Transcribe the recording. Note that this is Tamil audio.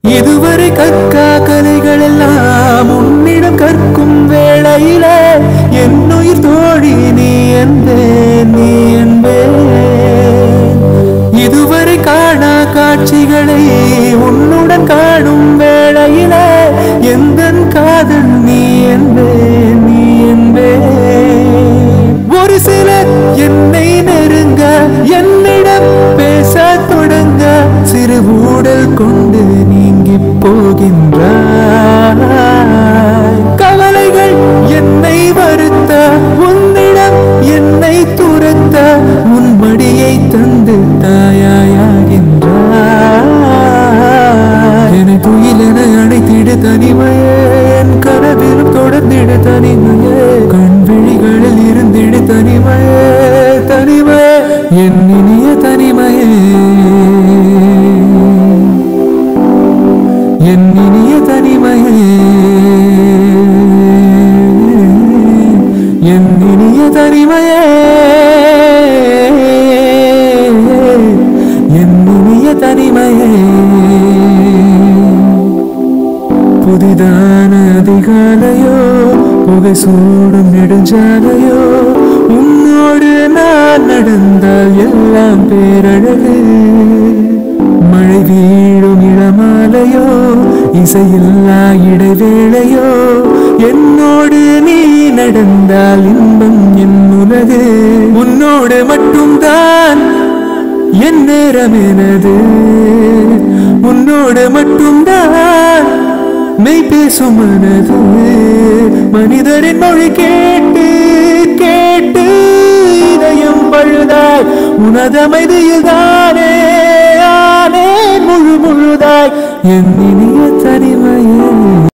இதுவரை கற்கா கலைகள் எல்லாம் உன்னிடம் கற்கும் வேளையில என்னுயிர் தோழி நீ என்பேன் நீ என்பேன் இதுவரை காணா காட்சிகளை உன்னுடன் காணும் வேளையில எந்த காதல் நீ என்பேன் நீ என்பேன் ஒரு சிலர் என்னை நெருங்க என்னிடம் பேச தொடங்க சிறு ஊடல் கொண்டு நீங்கி போகின்றாய் கவலைகள் என்னை வருத்த உன்னிடம் என்னை துரத்த உன் மடியை தந்து தாயாயாகின்றாய் என துயிலென அணைத்திடு தனிமையே என் கனவிலும் தொடர்ந்திடு தனிமையே கண் விழிகளில் இருந்திடு தனிமையே தனிமையே என் இனிய தனிமையே என் இனிய தனிமையே என் இனிய தனிமையே என் இனிய தனிமையே புதிதான அதிகாலையோ புகை சூடும் நெடுஞ்சாலையோ உன்னோடு நான் நடந்தால் எல்லாம் பேரழகு மழை வீழும் இளமாலையோ இசையில்லா இடைவேளையோ என்னோடு நீ நடந்தால் இன்பம் என் உலகு உன்னோடு மட்டும்தான் என் நேரம் எனது உன்னோடு மட்டும்தான் மெய் பேசும் மனது மனிதரின் மொழி கேட்டு கேட்டு இதயம் பழுதாய் உனதமைதியில் தானே ஆனே முழு முழுதாய் என் இனிய தனிமை